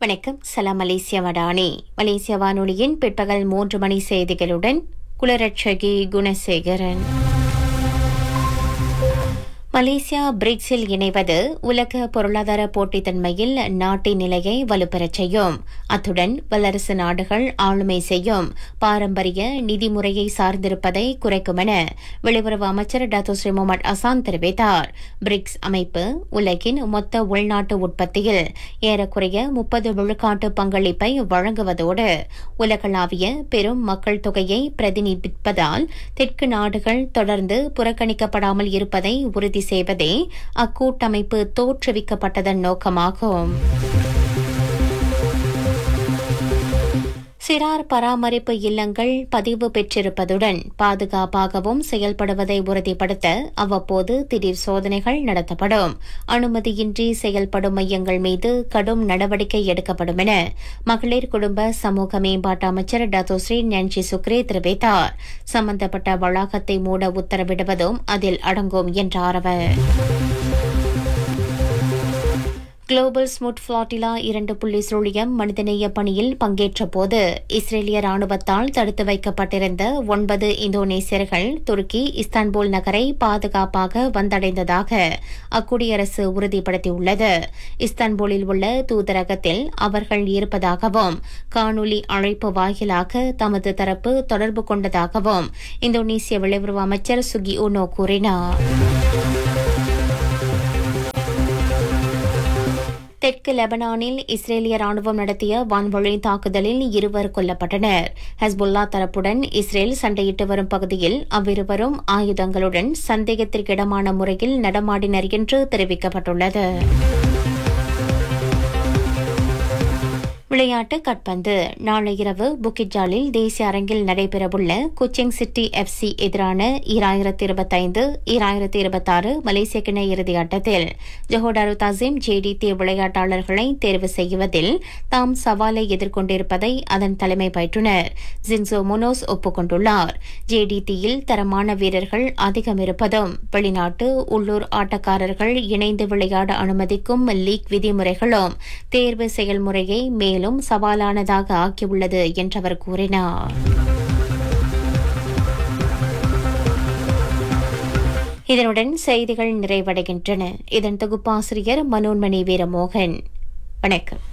வணக்கம் சலாம் மலேசியா வடானி மலேசிய வானொலியின் பிற்பகல் மூன்று மணி செய்திகளுடன் குலரட்சகி குணசேகரன் மலேசியா பிரிக்ஸில் இணைவது உலக பொருளாதார போட்டித்தன்மையில் நாட்டின் நிலையை வலுப்பெறச் செய்யும் அத்துடன் வல்லரசு நாடுகள் ஆளுமை செய்யும் பாரம்பரிய நிதி முறையை சார்ந்திருப்பதை குறைக்கும் என வெளியுறவு அமைச்சர் டாக்டர் ஸ்ரீ முகமது அசான் தெரிவித்தார் பிரிக்ஸ் அமைப்பு உலகின் மொத்த உள்நாட்டு உற்பத்தியில் ஏறக்குறைய முப்பது விழுக்காட்டு பங்களிப்பை வழங்குவதோடு உலகளாவிய பெரும் மக்கள் தொகையை பிரதிநிதிப்பதால் தெற்கு நாடுகள் தொடர்ந்து புறக்கணிக்கப்படாமல் இருப்பதை உறுதி செய்வதே அக்கூட்டமைப்பு தோற்றுவிக்கப்பட்டதன் நோக்கமாகும் சிறார் பராமரிப்பு இல்லங்கள் பதிவு பெற்றிருப்பதுடன் பாதுகாப்பாகவும் செயல்படுவதை உறுதிப்படுத்த அவ்வப்போது திடீர் சோதனைகள் நடத்தப்படும் அனுமதியின்றி செயல்படும் மையங்கள் மீது கடும் நடவடிக்கை எடுக்கப்படும் என மகளிர் குடும்ப சமூக மேம்பாட்டு அமைச்சர் டத்தோஸ்ரீ நான்சி சுக்ரே தெரிவித்தார் சம்பந்தப்பட்ட வளாகத்தை மூட உத்தரவிடுவதும் அதில் அடங்கும் என்றார் அவர் குளோபல் ஸ்முட் ஃபிளாட்டிலா இரண்டு புள்ளி சுழியம் மனிதநேய பணியில் பங்கேற்ற போது இஸ்ரேலிய ராணுவத்தால் தடுத்து வைக்கப்பட்டிருந்த ஒன்பது இந்தோனேசியர்கள் துருக்கி இஸ்தான்புல் நகரை பாதுகாப்பாக வந்தடைந்ததாக அக்குடியரசு உறுதிப்படுத்தியுள்ளது இஸ்தான்புலில் உள்ள தூதரகத்தில் அவர்கள் இருப்பதாகவும் காணொலி அழைப்பு வாயிலாக தமது தரப்பு தொடர்பு கொண்டதாகவும் இந்தோனேசிய வெளியுறவு அமைச்சர் சுகி உனோ கூறினார் தெற்கு லெபனானில் இஸ்ரேலிய ராணுவம் நடத்திய வான்வழி தாக்குதலில் இருவர் கொல்லப்பட்டனர் ஹஸ்புல்லா தரப்புடன் இஸ்ரேல் சண்டையிட்டு வரும் பகுதியில் அவ்விருவரும் ஆயுதங்களுடன் சந்தேகத்திற்கிடமான முறையில் நடமாடினர் என்று தெரிவிக்கப்பட்டுள்ளது விளையாட்டு கட்பந்து நாளை இரவு புக்கிஜாலில் தேசிய அரங்கில் நடைபெறவுள்ள குச்சிங் சிட்டி எஃப்சி எதிரான ஈராயிரத்தி இருபத்தைந்து ஈராயிரத்தி இருபத்தாறு மலேசிய கிண இறுதி ஆட்டத்தில் ஜொஹோடாரு தாசிம் ஜேடிடி விளையாட்டாளர்களை தேர்வு செய்வதில் தாம் சவாலை எதிர்கொண்டிருப்பதை அதன் தலைமை பயிற்றுநர் ஜின்சோ முனோஸ் ஒப்புக்கொண்டுள்ளார் ஜேடிடியில் தரமான வீரர்கள் அதிகம் இருப்பதும் வெளிநாட்டு உள்ளூர் ஆட்டக்காரர்கள் இணைந்து விளையாட அனுமதிக்கும் லீக் விதிமுறைகளும் தேர்வு செயல்முறையை மேலும் மேலும் சவாலானதாக ஆக்கியுள்ளது என்றவர் கூறினார் இதனுடன் செய்திகள் நிறைவடைகின்றன இதன் தொகுப்பாசிரியர் மனோன்மணி வீரமோகன் வணக்கம்